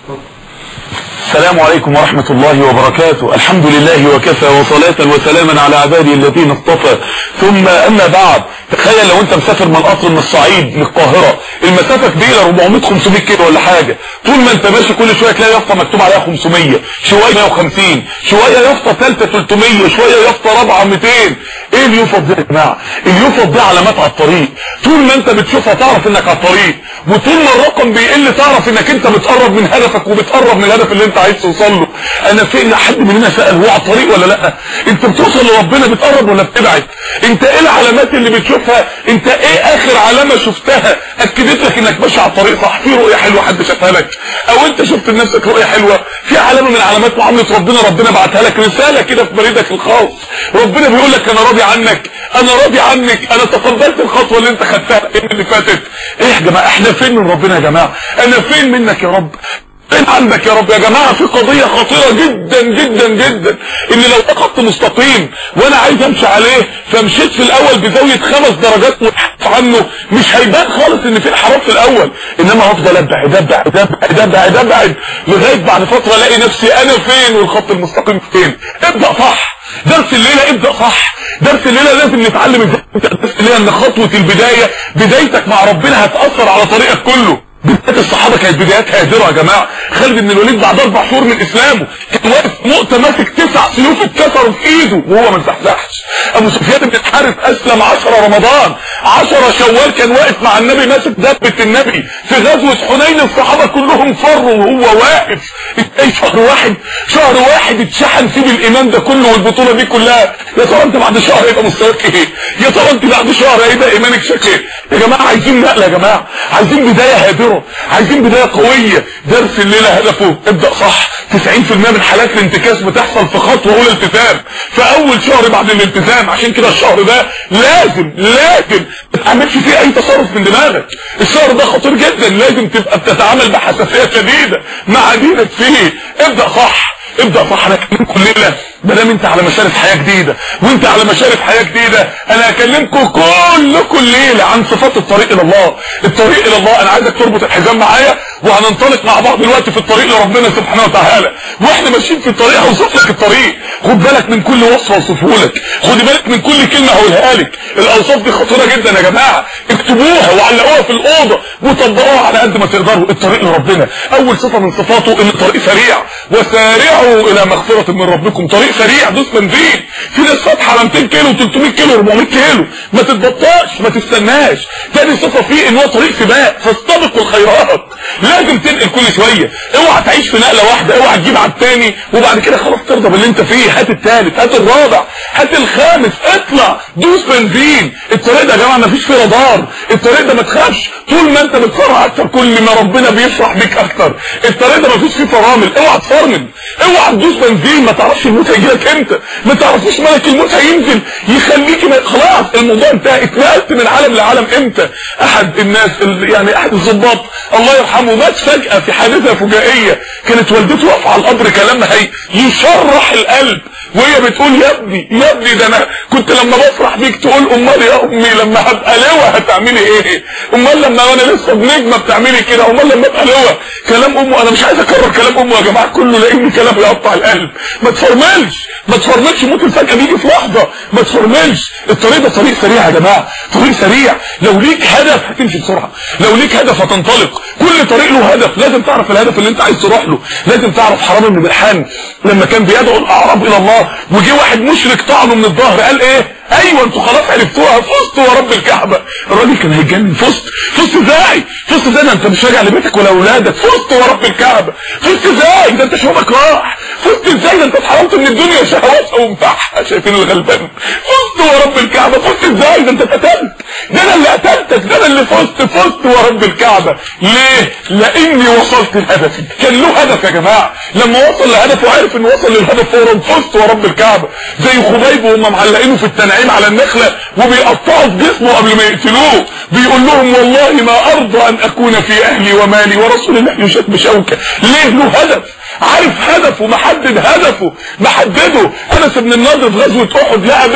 السلام عليكم ورحمة الله وبركاته الحمد لله وكفى وصلاة وسلاما على عباده الذين اصطفى ثم أما بعد تخيل لو انت مسافر من قطر من الصعيد للقاهرة المسافة كبيرة 400 500 كيلو ولا حاجة طول ما انت ماشي كل شوية تلاقي يافطة مكتوب عليها 500 شوية 150 شوية يافطة ثالثة 300 شوية يافطة رابعة 200 ايه اليوفط ده يا جماعة اليوفط ده علامات على الطريق طول ما انت بتشوفها تعرف انك على الطريق وطول ما الرقم بيقل تعرف انك انت بتقرب من هدفك وبتقرب من الهدف اللي انت عايز توصل له انا فين حد مننا سأل هو على الطريق ولا لا انت بتوصل لربنا بتقرب ولا بتبعد انت ايه العلامات اللي بتشوفها انت ايه اخر علامة شفتها اكدت لك انك ماشي على الطريق صح في رؤية حلوة حد شافها لك او انت شفت لنفسك رؤية حلوة في علامة من علامات معاملة ربنا ربنا بعتها لك رسالة كده في بريدك الخاص ربنا بيقول لك انا راضي عنك انا راضي عنك انا تقبلت الخطوة اللي انت خدتها الايام اللي فاتت ايه يا جماعة احنا فين من ربنا يا جماعة انا فين منك يا رب فين عندك يا رب يا جماعة في قضية خطيرة جدا جدا جدا ان لو ده خط مستقيم وانا عايز امشي عليه فمشيت في الاول بزاوية خمس درجات وتحت عنه مش هيبان خالص ان في انحراف في الاول انما هفضل ابعد ابعد ابعد ابعد ابعد لغاية بعد فترة الاقي نفسي انا فين والخط المستقيم فين ابدأ صح درس الليلة ابدأ صح درس الليلة لازم نتعلم ازاي درس الليلة ان خطوة البداية بدايتك مع ربنا هتأثر على طريقك كله بداية الصحابة كانت بدايات هادرة يا جماعة خالد بن الوليد بعد اربع شهور من اسلامه كان واقف نقطة ماسك تسع سيوف اتكسروا في ايده وهو ما انسحزحش ابو سفيان بن الحارث اسلم 10 رمضان 10 شوال كان واقف مع النبي ماسك دبة النبي في غزوة حنين الصحابة كلهم فروا وهو واقف ازاي شهر واحد شهر واحد اتشحن فيه بالايمان ده كله والبطولة دي كلها يا ترى انت بعد شهر هيبقى مستواك ايه يا ترى انت بعد شهر هيبقى ايمانك شكل ايه يا جماعة عايزين نقلة يا جماعة عايزين بداية هادرة عايزين بداية قوية درس الليلة هدفه ابدأ صح 90% من حالات الانتكاس بتحصل في خطوة اولى التزام في اول شهر بعد الالتزام عشان كده الشهر ده لازم لازم ما تعملش فيه اي تصرف من دماغك الشهر ده خطير جدا لازم تبقى بتتعامل بحساسية شديدة مع دينك فيه ابدأ صح ابدأ صح انا اكلمكم الليلة مادام انت على مشارف حياة جديدة وانت على مشارف حياة جديدة انا اكلمكم كلكم الليلة عن صفات الطريق الى الله الطريق الى الله انا عايزك تربط الحزام معايا وهننطلق مع بعض دلوقتي في الطريق لربنا سبحانه وتعالى واحنا ماشيين في الطريق هوصف لك الطريق خد بالك من كل وصف اوصفه لك خد بالك من كل كلمة هقولها لك الاوصاف دي خطيرة جدا يا جماعة اكتبوها وعلقوها في الاوضة وطبقوها على قد ما تقدروا الطريق لربنا اول صفة من صفاته ان الطريق سريع وسارعوا الى مغفرة من ربكم طريق سريع دوس بنزين في ناس فاتحه على 200 كيلو 300 كيلو 400 كيلو ما تتبطاش ما تستناش تاني صفه فيه ان هو طريق سباق فاستبقوا الخيرات لازم تنقل كل شويه اوعى تعيش في نقله واحده اوعى تجيب على الثاني وبعد كده خلاص ترضى باللي انت فيه هات الثالث هات الرابع هات الخامس اطلع دوس بنزين الطريق ده يا جماعه ما فيش فيه رادار الطريق ده ما تخافش طول ما انت بتسرع اكتر كل ما ربنا بيفرح بيك اكتر الطريق ده ما فيش فيه فرامل اوعى تفرمل اوعى تدوس بنزين ما تعرفش الموت هيجيلك امتى ما تعرفوش ملك الموت هينزل يخليك ما خلاص الموضوع انتهى اتنقلت من عالم لعالم امتى احد الناس ال- يعني احد الضباط الله يرحمه مات فجأة في حادثة فجائية كانت والدته واقفه على القبر كلامها هي يشرح القلب وهي بتقول يا ابني يا ابني ده انا كنت لما بفرح بيك تقول امال يا امي لما هبقى لواء هتعملي ايه امال لما وانا لسه بنجمه بتعملي كده امال لما ابقى لواء كلام امه انا مش عايز اكرر كلام امه يا جماعه كله لان كلام يقطع القلب ما تفرملش ما تفرملش موت الفجأة بيجي في لحظة ما تفرملش الطريق ده طريق سريع يا جماعة طريق سريع لو ليك هدف هتمشي بسرعة لو ليك هدف هتنطلق كل طريق له هدف لازم تعرف الهدف اللي انت عايز تروح له لازم تعرف حرام بن ملحان لما كان بيدعو الاعراب الى الله وجي واحد مشرك طعنه من الظهر قال ايه ايوه انتوا خلاص عرفتوها فزتوا يا رب الكعبة الراجل كان هيتجنن فزت فزت ازاي فزت ازاي ده انت مش راجع لبيتك ولا اولادك فزت يا رب الكعبة فزت ازاي ده انت شوفك راح فزت ازاي ده انت اتحرمت من الدنيا شهواتها ومتاعها شايفين الغلبان فزت يا رب الكعبة فزت ازاي ده انت اتقتلت ده انا اللي قتلتك ده انا اللي فزت فزت يا رب الكعبة ليه لاني وصلت لهدفي كان له هدف يا جماعة لما وصل لهدفه عارف انه وصل للهدف فورا فزت يا رب الكعبة زي خبيب وهم معلقينه في التنعيم على النخلة وبيقطعوا في جسمه قبل ما يقتلوه بيقول لهم والله ما ارضى ان اكون في اهلي ومالي ورسول الله يشد بشوكة ليه له هدف عارف هدفه محدد هدفه محدده انس بن النضر في غزوة احد لقى بينه وبين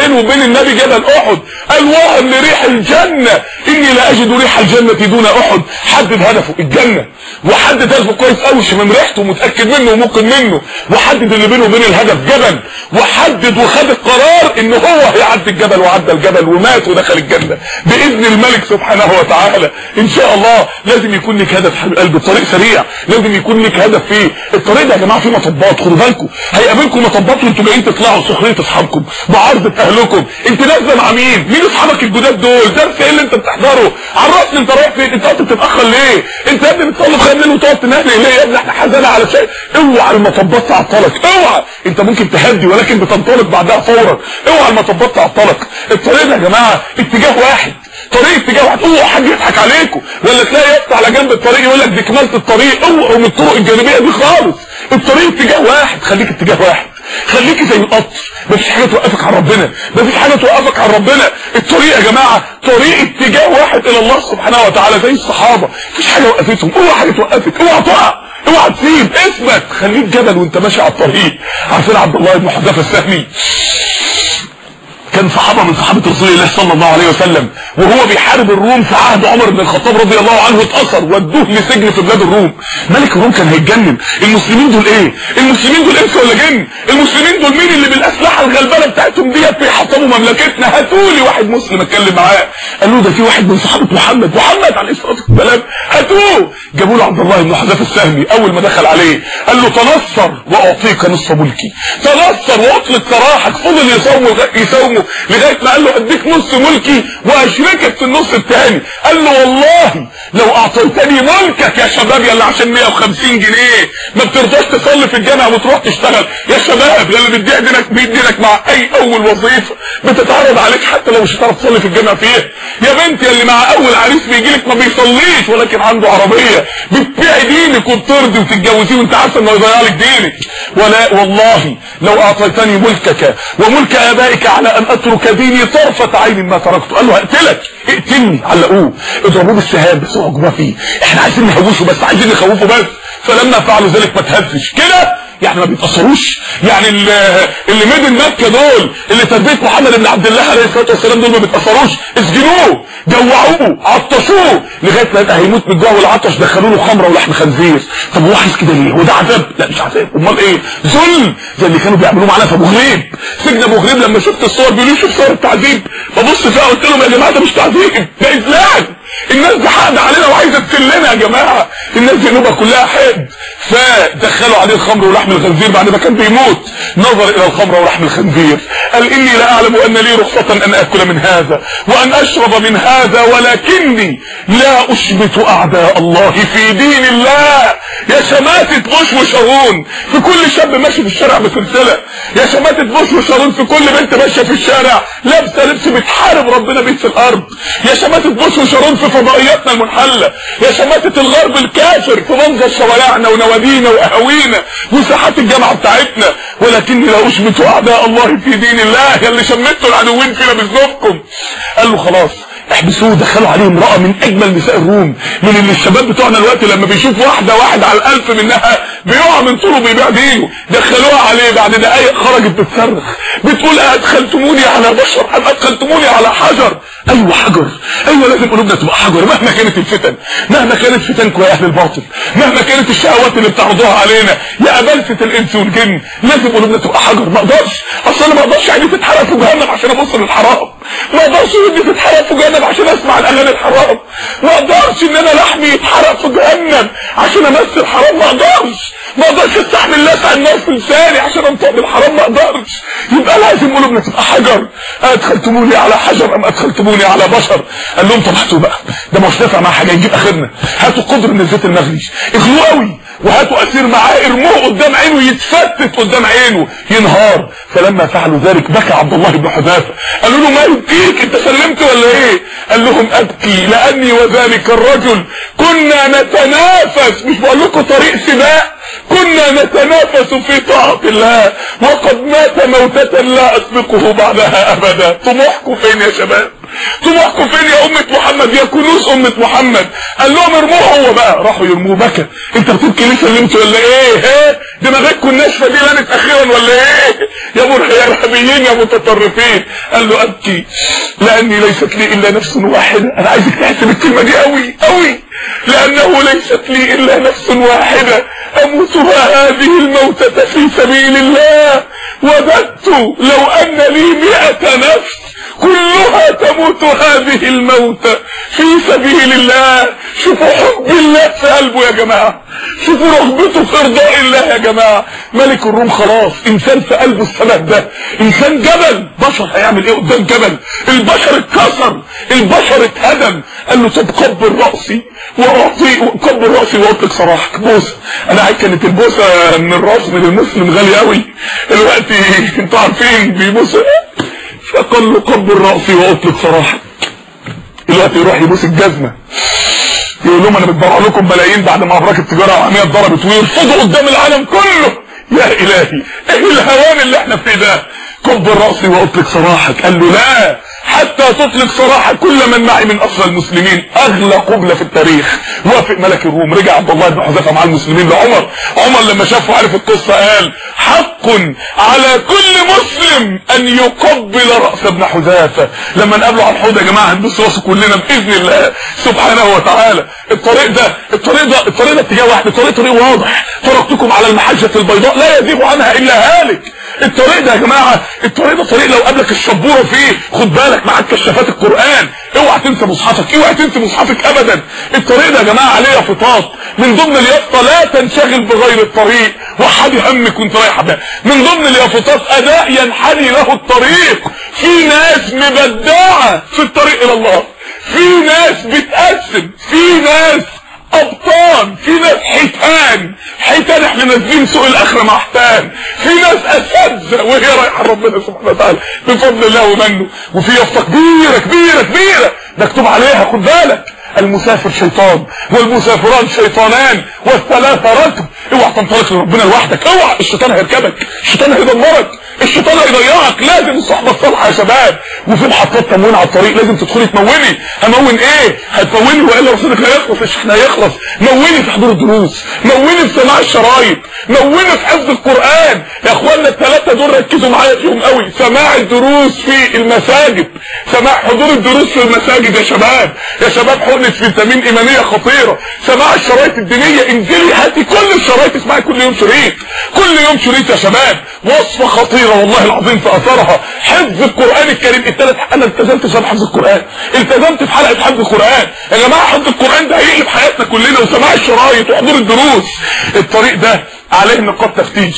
النبي جبل احد قال وهن لريح الجنة اني لا اجد ريح الجنة دون احد حدد هدفه الجنة وحدد هدفه كويس قوي من ريحته متأكد منه وممكن منه وحدد اللي بينه وبين الهدف جبل وحدد وخد القرار ان هو هيعدي الجبل وعدى الجبل ومات ودخل الجنة باذن الملك سبحانه وتعالى ان شاء الله لازم يكون لك هدف حبيب قلب الطريق سريع لازم يكون لك هدف فيه الطريق ده يا جماعه فيه مطبات خدوا بالكم هيقابلكم مطبات وانتوا جايين تطلعوا سخريه اصحابكم بعرض اهلكم انت نازله مع مين مين اصحابك الجداد دول درس ايه اللي انت بتحضره عرفني انت رايح فين انت قلت بتتاخر ليه انت يا ابني بتصلي خير ليل وتقعد تنهلي ليه يا ابني احنا حزانه على شيء اوعى المطبات تعطلك اوعى انت ممكن تهدي ولكن بتنطلق بعدها فورا اوعى المطبات تعطلك الطريق ده يا جماعه اتجاه واحد طريق اتجاه واحد اوعى حد يضحك عليكم ولا تلاقي يقطع على جنب الطريق يقول لك دي كمالة الطريق اوعوا من الطرق الجانبيه دي خالص الطريق اتجاه واحد خليك اتجاه واحد خليكي زي القطر مفيش حاجه توقفك عن ربنا مفيش حاجه توقفك عن ربنا الطريق يا جماعه طريق اتجاه واحد الى الله سبحانه وتعالى زي الصحابه مفيش حاجه وقفتهم اوعى حاجه توقفك اوعى تقع اوعى تسيب اثبت خليك جبل وانت ماشي على الطريق عارفين عبد الله بن حذافه السهمي كان صحابة من صحابة رسول الله صلى الله عليه وسلم وهو بيحارب الروم في عهد عمر بن الخطاب رضي الله عنه اتأثر ودوه لسجن في بلاد الروم ملك الروم كان هيتجنن المسلمين دول ايه المسلمين دول انس ولا جن المسلمين دول مين اللي بالاسلحة الغلبانة بتاعتهم ديت بيحطموا مملكتنا هاتولي واحد مسلم اتكلم معاه قال له ده في واحد من صحابة محمد محمد عليه الصلاة والسلام هاتوه جابوا له عبد الله بن حذافة السهمي اول ما دخل عليه قال له تنصر واعطيك نصف ملكي تنصر واطلق سراحك فضل يصوم يصوم لغاية ما قال له اديك نص ملكي واشركك في النص الثاني قال له والله لو اعطيتني ملكك يا شباب يلا عشان 150 جنيه ما بترضاش تصلي في الجامعة وتروح تشتغل يا شباب يلا بيدي دينك بيدينك مع اي اول وظيفة بتتعرض عليك حتى لو مش هتعرف تصلي في الجامعة فيها يا بنت اللي مع اول عريس بيجي لك ما بيصليش ولكن عنده عربية بتبيعي دينك وبترضي وتتجوزيه وانت عارفه انه يضيع لك دينك ولا والله لو اعطيتني ملكك وملك ابائك على ان اترك ديني طرفة عين ما تركته قال له هقتلك اقتلني علقوه اضربوه بالسهام بس اوعوا جواه فيه احنا عايزين نهوشه بس عايزين نخوفه بس فلما فعلوا ذلك ما تهزش كده يعني ما بيتأثروش يعني اللي, اللي مدن مكة دول اللي تربية محمد بن عبد الله عليه الصلاة والسلام دول ما بيتأثروش اسجنوه جوعوه عطشوه لغاية ما يبقى هيموت من الجوع والعطش دخلوا له خمرة ولحم خنزير طب هو حاسس كده ليه هو ده عذاب لا مش عذاب امال ايه ظلم زي اللي كانوا بيعملوه معانا في ابو غريب سجن ابو غريب لما شفت الصور بيقولوا شوف صور التعذيب ببص فيها قلت لهم يا جماعه ده مش تعذيب ده اذلال الناس دي حقد علينا وعايزه تسلنا يا جماعه الناس دي نوبه كلها حقد فدخلوا عليه الخمر ولحم الخنزير بعد ما كان بيموت نظر الى الخمر ولحم الخنزير قال اني لا اعلم ان لي رخصه ان اكل من هذا وان اشرب من هذا ولكني لا اشبت اعداء الله في دين الله يا شماتة بوش وشارون في كل شاب ماشي في الشارع بسلسله يا شماتة بوش وشارون في كل بنت ماشيه في الشارع لابسه لبس بتحارب ربنا بيه في الارض يا شماتة بوش وشارون في فضائياتنا المنحله يا شماتة الغرب الكافر في منظر شوارعنا ونوادينا واهاوينا وساحات الجامعه بتاعتنا ولكني لا اشبت اعداء الله في دين الله يا اللي شمتوا العدوين فينا بذنوبكم قال له خلاص احبسوه دخلوا عليه امرأة من اجمل نساء الروم من اللي الشباب بتوعنا الوقت لما بيشوف واحدة واحد على الالف منها بيقع من طوله بيبيع دينه دخلوها عليه بعد دقايق خرجت بتصرخ بتقول ادخلتموني على بشر ام ادخلتموني على حجر ايوه حجر ايوه لازم قلوبنا تبقى حجر مهما كانت الفتن مهما كانت فتنكم يا اهل الباطل مهما كانت الشهوات اللي بتعرضوها علينا يا ابلسة الانس والجن لازم قلوبنا تبقى حجر ما اقدرش اصل انا ما اقدرش عيني تتحرق في جهنم عشان ابص للحرام ما اقدرش ودني تتحرق في جهنم عشان اسمع الاغاني الحرام ما اقدرش ان انا لحمي يتحرق في جهنم عشان امثل حرام ما اقدرش ما اقدرش استحمل لسع النار في لساني عشان انطق بالحرام ما اقدرش يبقى لازم قلوبنا تبقى حجر ادخلتموني على حجر ام ادخلتموني على بشر قال لهم طب هاتوا بقى ده مش نافع مع حاجه يجيب اخرنا هاتوا قدر من الزيت المغلي اغلوه قوي وهاتوا اسير معاه ارموه قدام عينه يتفتت قدام عينه ينهار فلما فعلوا ذلك بكى عبد الله بن حذافه قالوا له ما يبكيك انت سلمت ولا ايه قال لهم ابكي لاني وذلك الرجل كنا نتنافس مش بقول لكم طريق سباق كنا نتنافس في طاعة الله وقد مات موتة لا اسبقه بعدها ابدا طموحكم فين يا شباب طموحكم فين يا امة محمد يا كنوز امة محمد قال لهم ارموه هو بقى راحوا يرموه بكى انت بتبكي ليه سلمت ولا ايه ها دماغكم الناشفه دي لانت اخيرا ولا ايه يا مر يا ارهابيين يا متطرفين قال له ابكي لاني ليست لي الا نفس واحده انا عايزك تحسب الكلمه دي قوي قوي لانه ليست لي الا نفس واحده اموتها هذه الموتة في سبيل الله وددت لو ان لي مئة نفس كلها تموت هذه الموتى في سبيل الله شوفوا حب الله في قلبه يا جماعة شوفوا رغبته في ارضاء الله يا جماعة ملك الروم خلاص انسان في قلبه الثبات ده انسان جبل بشر هيعمل ايه قدام جبل البشر اتكسر البشر اتهدم قال له طب قبل راسي واعطي قبل راسي واطلق صراحك بوسه انا عايز كانت البوسه من الراس من المسلم غاليه قوي دلوقتي انتوا عارفين بيبوسوا فقال له قبل راسي واطلق صراحك دلوقتي يروح يبوس الجزمه يقول لهم انا بتبرع لكم ملايين بعد ما ابراج التجاره العالميه اتضربت ويرفضوا قدام العالم كله يا الهي ايه الهوان اللي احنا فيه ده قبل راسي واطلق سراحك قال له لا حتى تطلق سراح كل من معي من اصل المسلمين اغلى قبلة في التاريخ وافق ملك الروم رجع عبد الله بن حذيفه مع المسلمين لعمر عمر لما شافه عرف القصه قال حق على كل مسلم ان يقبل راس ابن حذافه لما نقابله على الحوض يا جماعه هنبص راسه كلنا باذن الله سبحانه وتعالى الطريق ده الطريق ده الطريق ده اتجاه واحد الطريق طريق واضح تركتكم على المحجه البيضاء لا يزيغ عنها الا هالك الطريق ده يا جماعه الطريق ده طريق لو قابلك الشبوره فيه خد بالك معاك كشافات القران اوعى تنسى مصحفك اوعى تنسى مصحفك ابدا الطريق ده يا جماعه عليه يافطات من ضمن اليافطه لا تنشغل بغير الطريق وحدي همك وانت رايح بها من ضمن اليافطات اداء ينحني له الطريق في ناس مبدعه في الطريق الى الله في ناس بتقسم في ناس ابطال في ناس حيتان حيتان احنا نازلين سوق الاخره مع حيتان في ناس اساتذه وهي رايحه ربنا سبحانه وتعالى بفضل الله ومنه وفي يافطه كبيره كبيره كبيره مكتوب عليها خد بالك المسافر شيطان والمسافران شيطانان والثلاثه ركب اوعى تنطلق لربنا لوحدك اوعى الشيطان هيركبك الشيطان هيدمرك الشيطان هيضيعك لازم الصحبه الصالحه يا شباب وفي محطات تموين على الطريق لازم تدخلي تموني همون ايه هتموني والا رصيدك هيخلص الشحن هيخلص موني في حضور الدروس موني في سماع الشرايط موني في حفظ القران يا اخوانا الثلاثه دول ركزوا معايا فيهم قوي سماع الدروس في المساجد سماع حضور الدروس في المساجد يا شباب يا شباب حقنه فيتامين ايمانيه خطيره سماع الشرايط الدينيه انزلي هاتي كل الشرايط اسمعي كل يوم شريط كل يوم شريط يا شباب وصفه خطيره والله العظيم في اثرها حفظ القران الكريم الثلاث انا التزمت في حفظ القران التزمت في حلقه حفظ القران يا جماعه حفظ القران ده هيقلب حياتنا كلنا وسماع الشرايط وحضور الدروس الطريق ده عليه نقاط تفتيش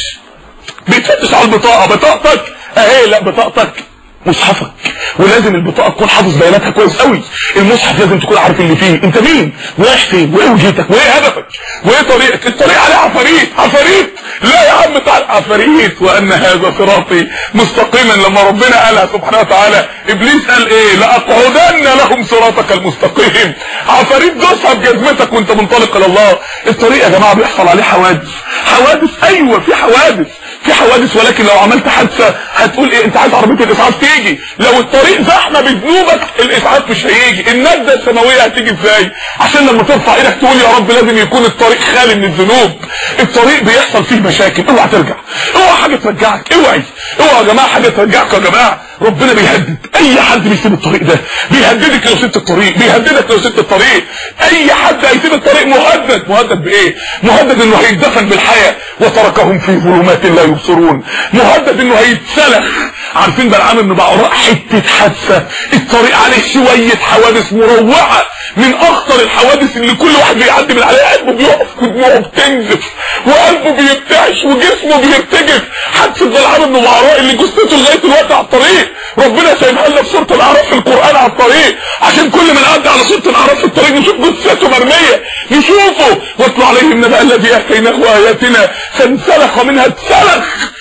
بيتفتش على البطاقه بطاقتك اهي لا بطاقتك مصحفك ولازم البطاقه تكون حافظ بياناتها كويس قوي المصحف لازم تكون عارف اللي فيه انت مين رايح فين وايه وجهتك وايه هدفك وايه طريقك الطريق عليه عفاريت عفاريت لا يا عم تعال عفاريت وان هذا صراطي مستقيما لما ربنا قالها سبحانه وتعالى ابليس قال ايه لاقعدن لهم صراطك المستقيم عفاريت دوسها بجزمتك وانت منطلق الى الله الطريق يا جماعه بيحصل عليه حوادث حوادث ايوه في حوادث في حوادث ولكن لو عملت حادثه هتقول ايه انت عايز عربيه الاسعاف تيجي لو الطريق زحمه بذنوبك الاسعاف مش هيجي النجده السماويه هتيجي ازاي عشان لما ترفع ايدك تقول يا رب لازم يكون الطريق خالي من الذنوب الطريق بيحصل فيه مشاكل اوعى ترجع اوعى حاجه ترجعك اوعي اوعى يا جماعه حاجه ترجعك يا جماعه ربنا بيهدد اي حد بيسيب الطريق ده بيهددك لو سبت الطريق بيهددك لو سبت الطريق اي حد هيسيب الطريق مهدد مهدد بايه مهدد انه هيدفن بالحياه وتركهم في ظلمات لا يبصرون مهدد انه هيتسلخ عارفين بلعام بن بعوراء حته حادثه الطريق عليه شويه حوادث مروعه من اخطر الحوادث اللي كل واحد بيعدي من عليها قلبه بيقف ودموعه بتنزف وقلبه بيرتعش وجسمه بيرتجف حادثه بلعام بن بعوراء اللي جثته لغايه دلوقتي على الطريق ربنا سايبها لنا في سوره الاعراف في القران على الطريق عشان كل ما نعدي على سوره الاعراف في الطريق نشوف جثته مرميه نشوفه واتلو عليهم نبأ الذي اتيناه اياتنا فانسلخ منها اتسلخ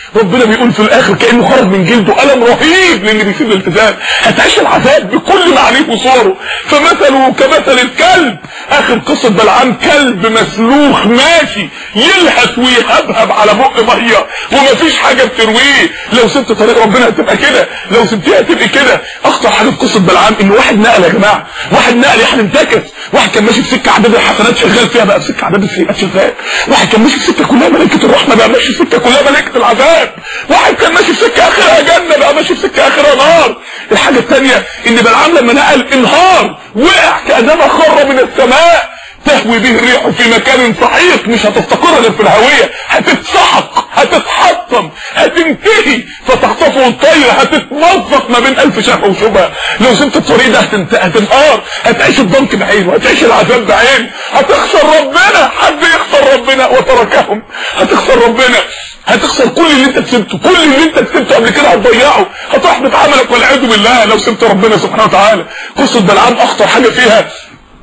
ربنا بيقول في الاخر كانه خرج من جلده الم رهيب للي بيسيب الالتزام هتعيش العذاب بكل معانيه وصوره فمثله كمثل الكلب اخر قصه بلعام كلب مسلوخ ماشي يلهث ويهبهب على بق ميه ومفيش حاجه بترويه لو سبت طريق ربنا هتبقى كده لو سبتيها هتبقى كده اخطر حاجه في قصه بلعام ان واحد نقل يا جماعه واحد نقل يعني انتكس واحد كان ماشي في سكه عدد الحسنات شغال فيها بقى في سكه عدد السيئات شغال واحد كان ماشي في سكه كلها ملائكه الرحمه بقى ماشي في سكه كلها ملائكه العذاب واحد كان ماشي في سكه اخرها جنه بقى ماشي في سكه اخرها نار الحاجه الثانيه ان بلعام لما نقل انهار وقع كانما خر من السماء تهوي به الريح في مكان صحيح مش هتستقر غير في الهوية هتتسحق هتتحطم هتنتهي فتخطفه الطير هتتمزق ما بين الف شهوة وشبهة لو سبت الطريق ده هتنت... هتنهار هتعيش الضنك بعينه هتعيش العذاب بعينه هتخسر ربنا حد يخسر ربنا وتركهم هتخسر ربنا هتخسر كل اللي انت كسبته كل اللي انت كسبته قبل كده هتضيعه هتحبط عملك والعياذ بالله لو سبت ربنا سبحانه وتعالى قصه بلعام اخطر حاجه فيها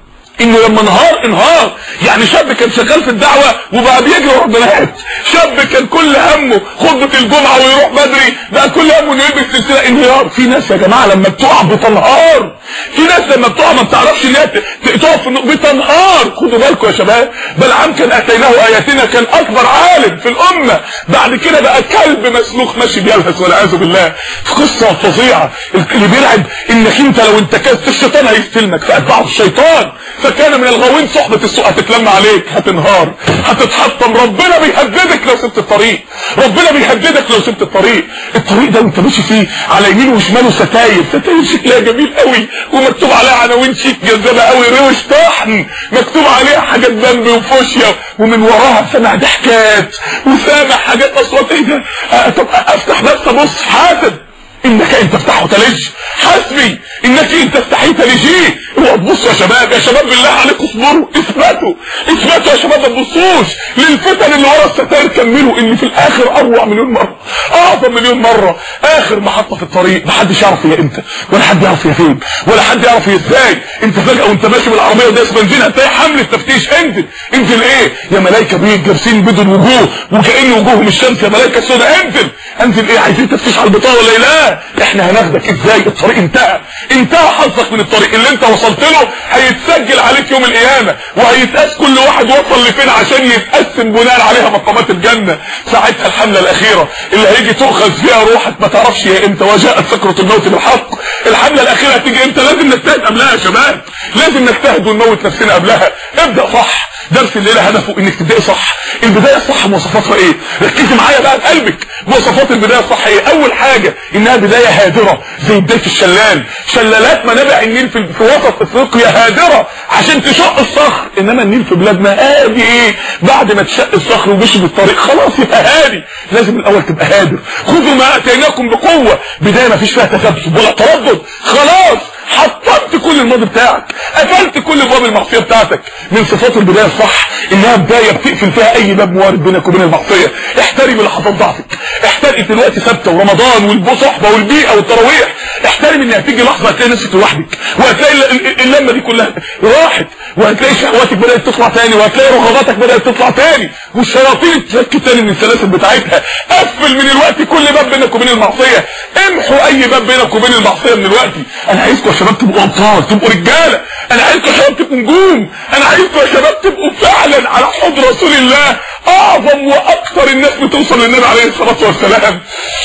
انه لما انهار انهار يعني شاب كان شغال في الدعوة وبقى بيجري ورا البنات شاب كان كل همه خطبة الجمعة ويروح بدري بقى كل همه انه يلبس سلسلة انهيار في ناس يا جماعة لما بتقع بتنهار في ناس لما بتقع ما بتعرفش ان هي تقف في النقطة بتنهار خدوا بالكم يا شباب بلعام كان اتيناه اياتنا كان اكبر عالم في الامة بعد كده بقى كلب مسلوخ ماشي بيلهث والعياذ بالله في قصة فظيعة اللي بيرعب انك انت لو انتكست الشيطان هيستلمك فاتبعه الشيطان فكان من الغاوين صحبة السوء هتتلم عليك هتنهار هتتحطم ربنا بيهددك لو سبت الطريق ربنا بيهددك لو سبت الطريق الطريق ده وانت ماشي فيه على يمين وشماله ستاير ستاير شكلها جميل قوي ومكتوب عليها عناوين شيك جذابه قوي روش طحن مكتوب عليها حاجات ذنب وفوشيا ومن وراها سامع ضحكات وسامع حاجات اصوات ايه ده آه طب افتح بس ابص حاسب انك انت تفتحه تلج حسبي انك انت تفتحيه تلجيه اوعوا تبصوا يا شباب يا شباب بالله عليكم اصبروا اثبتوا اثبتوا يا شباب ما تبصوش للفتن اللي ورا الستاير كملوا ان في الاخر اروع مليون مره اعظم مليون مره اخر محطه في الطريق محدش يعرف هي امتى ولا حد يعرف هي فين ولا حد يعرف هي ازاي انت فجاه وانت ماشي بالعربيه ودايس بنزين هتلاقي حمله تفتيش انزل انزل ايه يا ملائكه بيض جالسين بيض الوجوه وكأن وجوههم الشمس يا ملائكه السوداء انزل انزل ايه عايزين تفتيش على البطاقه ولا لا احنا هناخدك ازاي الطريق انتهى انتهى حظك من الطريق اللي انت وصلت له هيتسجل عليك يوم القيامه وهيتقاس كل واحد وصل لفين عشان يتقسم بناء عليها مقامات الجنه ساعتها الحمله الاخيره اللي هيجي تؤخذ فيها روحك ما تعرفش هي امتى وجاءت سكره الموت بالحق الحمله الاخيره هتيجي امتى لازم نجتهد قبلها يا شباب لازم نجتهد ونموت نفسنا قبلها ابدا صح درس الليله هدفه انك تبداي صح البدايه الصح مواصفاتها ايه ركزي معايا بقى بقلبك مواصفات البدايه الصح ايه اول حاجه انها بدايه هادره زي بدايه الشلال شلالات منابع النيل في, في وسط افريقيا هادره عشان تشق الصخر انما النيل في بلادنا هادي ايه بعد ما تشق الصخر ومشي بالطريق خلاص يبقى هادي لازم الاول تبقى هادر خذوا ما اتيناكم بقوه بدايه ما فيش فيها تذبذب ولا تردد خلاص حطمت كل الماضي بتاعك قفلت كل ابواب المعصيه بتاعتك من صفات البدايه الصح انها بدايه بتقفل فيها اي باب موارد بينك وبين المعصيه احترم لحظات ضعفك احترم دلوقتي ثابته ورمضان والصحبه والبيئه والتراويح احترم ان هتيجي لحظه هتلاقي نفسك لوحدك وهتلاقي اللمه دي كلها راحت وهتلاقي شهواتك بدات تطلع تاني وهتلاقي رغباتك بدات تطلع تاني والشياطين تفك تاني من السلاسل بتاعتها قفل من الوقت كل باب بينك وبين المعصيه امحوا اي باب بينك وبين المعصيه من الوقت انا عايزكم يا شباب تبقوا ابطال تبقوا رجاله انا عايزكم يا شباب تبقوا نجوم انا عايزكم يا شباب تبقوا فعلا على حوض رسول الله اعظم واكثر الناس بتوصل للنبي عليه الصلاه والسلام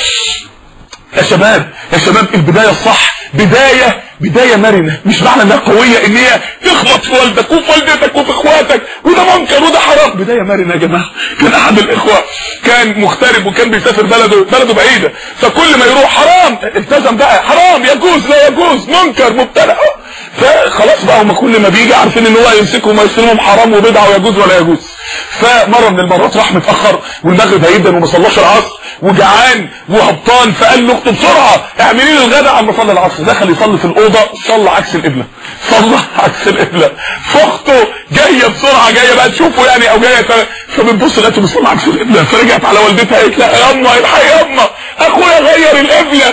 يا شباب يا شباب البدايه الصح بدايه بدايه مرنه مش معنى انها قويه ان هي تخبط في والدك وفي والدتك وفي اخواتك وده منكر وده حرام بدايه مرنه يا جماعه كان احد الاخوه كان مغترب وكان بيسافر بلده بلده بعيده فكل ما يروح حرام التزم بقى حرام يجوز لا يجوز منكر مبتدع فخلاص بقى هم كل ما بيجي عارفين ان هو يمسكهم ويسلمهم حرام وبدعه ويجوز ولا يجوز فمره من المرات راح متاخر والمغرب هيدا وما صلاش العصر وجعان وهبطان فقال لاخته بسرعه اعملي لي الغداء عم صلي العصر دخل يصلي في الاوضه صلى عكس القبله صلى عكس القبله فاخته جايه بسرعه جايه بقى تشوفه يعني او جايه فبتبص لقيته بيصلي عكس القبله فرجعت على والدتها قالت لها يا اما الحق يا اما اخويا غير القبله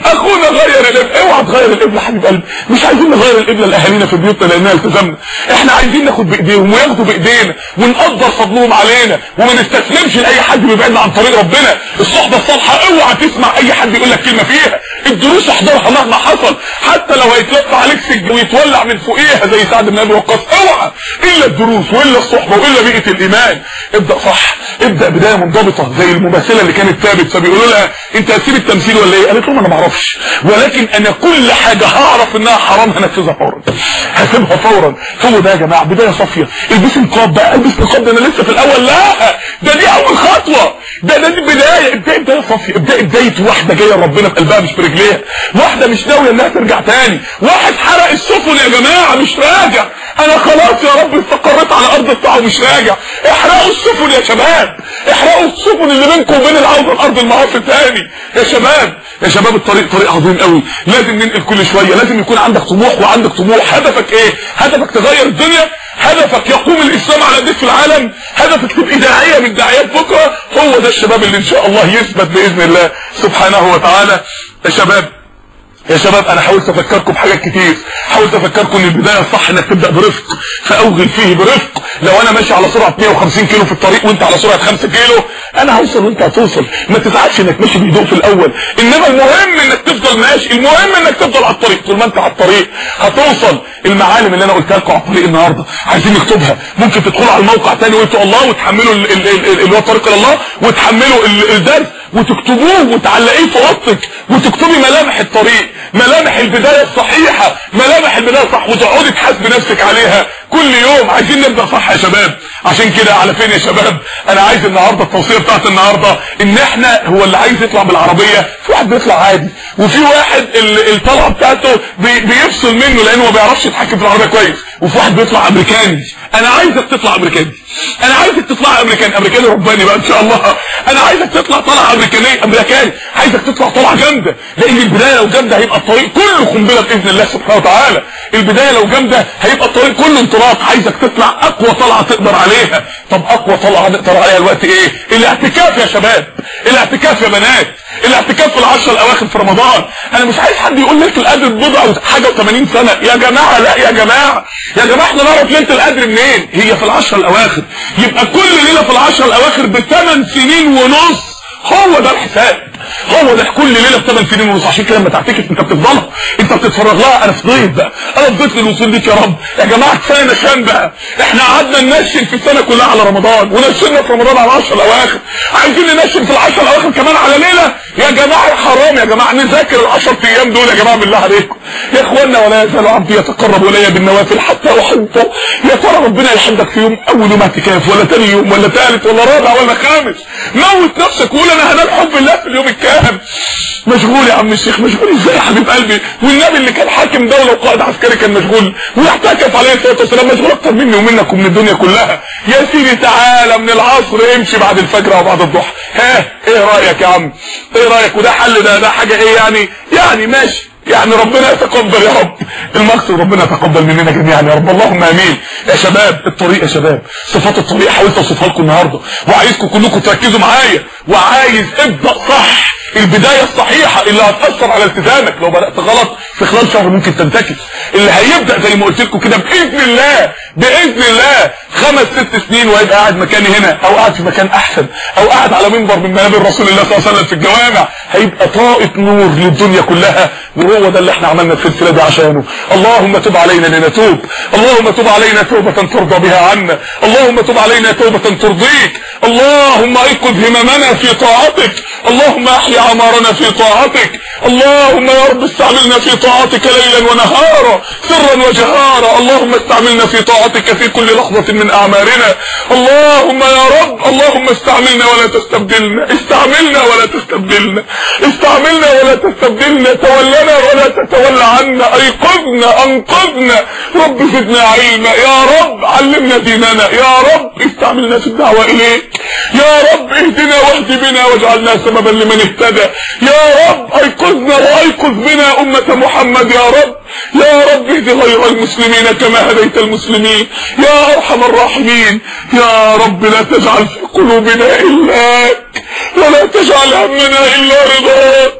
اخونا غير القبله اوعى تغير القبله حبيب قلبي مش عايزين نغير القبله لاهالينا في بيوتنا لانها التزمنا احنا عايزين ناخد بايديهم وياخدوا بايدينا ونقدر فضلهم علينا وما نستسلمش لاي حد بيبعدنا عن طريق ربنا الصحبه الصالحه اوعى تسمع اي حد يقول لك كلمه فيها الدروس احضرها مهما حصل حتى لو هيتلف عليك سجن ويتولع من فوقيها زي سعد بن ابي وقاص اوعى الا الدروس والا الصحبه والا بيئه الايمان ابدا صح ابدا بدايه منضبطه زي الممثله اللي كانت ثابت فبيقولوا لها انت هتسيب التمثيل ولا ايه قالت لهم انا ما اعرفش ولكن انا كل حاجه هعرف انها حرام هنفذها فورا هسيبها فورا هو ده يا جماعه بدايه صافيه البس نقاب بقى البس نقاب ده انا لسه في الاول لا ده دي اول خطوه ده ده دي بدايه ابدا بدايه صافيه ابدا بدايه واحده جايه ربنا في قلبها مش في رجليها واحده مش ناويه انها ترجع تاني واحد حرق السفن يا جماعه مش راجع انا خلاص يا رب استقريت على ارض الطاعه ومش راجع احرقوا السفن يا شباب احرقوا السفن اللي بينكم وبين العوده لارض المعاصي تاني يا شباب يا شباب الطريق طريق عظيم قوي لازم ننقل كل شويه لازم يكون عندك طموح وعندك طموح هدفك ايه هدفك تغير الدنيا هدفك يقوم الاسلام على ديك في العالم هدفك تبقى داعيه من داعيات بكره هو ده الشباب اللي ان شاء الله يثبت باذن الله سبحانه وتعالى يا شباب يا شباب انا حاولت افكركم بحاجات كتير حاولت افكركم ان البدايه الصح انك تبدا برفق فاوغل فيه برفق لو انا ماشي على سرعه 150 كيلو في الطريق وانت على سرعه 5 كيلو انا هوصل وانت هتوصل ما تزعلش انك ماشي بهدوء في الاول انما المهم انك تفضل ماشي المهم انك تفضل على الطريق طول ما انت على الطريق هتوصل المعالم اللي انا قلتها لكم على الطريق النهارده عايزين نكتبها ممكن تدخلوا على الموقع تاني وانتوا الله وتحملوا ال- ال- ال- اللي هو طريق الى الله وتحملوا ال- الدرس وتكتبوه وتعلقيه في اوضتك وتكتبي ملامح الطريق ملامح البدايه الصحيحه ملامح البدايه الصح وتقعدي تحاسبي نفسك عليها كل يوم عايزين نبدا صح يا شباب عشان كده على فين يا شباب انا عايز النهارده التوصيه بتاعت النهارده ان احنا هو اللي عايز يطلع بالعربيه في واحد بيطلع عادي وفي واحد ال- الطلعه بتاعته بي- بيفصل منه لانه ما بيعرفش يتحكم في العربيه كويس وفي واحد بيطلع امريكاني انا عايزك تطلع امريكاني انا عايزك تطلع امريكاني امريكاني رباني بقى ان شاء الله انا عايزك تطلع طلعه امريكانيه امريكاني عايزك تطلع طلعه جامده لان البدايه لو جامده هيبقى الطريق كله قنبله باذن الله سبحانه وتعالى البدايه لو جامده هيبقى الطريق كله انطلاق عايزك تطلع اقوى طلعه تقدر عليها طب اقوى طلعه نقدر عليها الوقت ايه الاعتكاف يا شباب الاعتكاف يا بنات الاعتكاف في العشر الاواخر في رمضان انا مش عايز حد يقول ليله القدر بضع حاجه و80 سنه يا جماعه لا يا جماعه يا جماعه احنا نعرف ليله القدر منين هي في العشر الاواخر يبقى كل ليله في العشر الاواخر بثمان سنين ونص هو ده الحساب هو ده كل ليله بثمان سنين ونص عشان كده لما تعتكف انت بتفضلها انت بتتفرغ لها انا فضيت بقى انا فضيت للوصول ليك يا رب يا جماعه كفايه نشان بقى احنا قعدنا ننشن في السنه كلها على رمضان ونشنا في رمضان على العشر الاواخر عايزين ننشن في العشر الاواخر كمان على ليله يا جماعه حرام يا جماعه نذاكر العشر ايام دول يا جماعه بالله عليكم يا اخوانا ولا يزال عبدي يتقرب الي بالنوافل حتى احبه يا ترى ربنا يحبك في يوم اول يوم اعتكاف ولا تاني يوم ولا ثالث ولا رابع ولا خامس موت نفسك وقول انا هنال حب الله في اليوم الكام مشغول يا عم الشيخ مشغول ازاي يا حبيب قلبي والنبي اللي كان حاكم دوله وقائد عسكري كان مشغول ويعتكف عليه الصلاه والسلام مشغول اكتر مني ومنك ومن الدنيا كلها يا سيدي تعالى من العصر امشي بعد الفجر او بعد الضحى ها ايه رايك يا عم ايه رايك وده حل ده ده حاجه ايه يعني يعني ماشي يعني ربنا يتقبل يا رب المقصد ربنا يتقبل مننا جميعا يا رب اللهم امين يا شباب الطريق يا شباب صفات الطريق حاولت اوصفها لكم النهارده وعايزكم كلكم تركزوا معايا وعايز ابدا صح البدايه الصحيحه اللي هتاثر على التزامك لو بدات غلط في خلال شهر ممكن تنتكس اللي هيبدا زي ما قلت لكم كده باذن الله باذن الله خمس ست سنين ويبقى قاعد مكاني هنا او قاعد في مكان احسن او قاعد على منبر من منابر رسول الله صلى الله عليه وسلم في الجوامع هيبقى طاقه نور للدنيا كلها وهو ده اللي احنا عملنا السلسله دي عشانه اللهم تب علينا لنتوب اللهم تب علينا توبه ترضى بها عنا اللهم تب علينا توبه ترضيك اللهم ايقظ هممنا في طاعتك اللهم احيا عمارنا في طاعتك اللهم يا رب استعملنا في طاعتك ليلا ونهارا سرا وجهارا اللهم استعملنا في طاعتك في كل لحظة من اعمارنا اللهم يا رب اللهم استعملنا ولا تستبدلنا استعملنا ولا تستبدلنا استعملنا ولا تستبدلنا تولنا ولا تتولى عنا ايقظنا انقذنا رب زدنا علما يا رب علمنا ديننا يا رب استعملنا في الدعوة اليك يا رب اهدنا واهد بنا واجعلنا سببا لمن اهتدى يا رب ايقظنا وايقظ بنا امة محمد يا رب يا رب اهد غير المسلمين كما هديت المسلمين يا ارحم الراحمين يا رب لا تجعل في قلوبنا الاك ولا تجعل همنا الا رضاك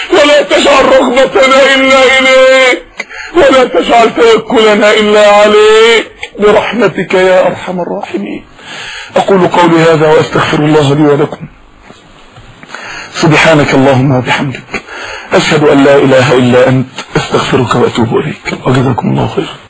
ولا تجعل رغبتنا إلا إليك ولا تجعل توكلنا إلا عليك برحمتك يا أرحم الراحمين أقول قولي هذا وأستغفر الله لي ولكم سبحانك اللهم وبحمدك أشهد أن لا إله إلا أنت أستغفرك وأتوب إليك وجزاكم الله خيرا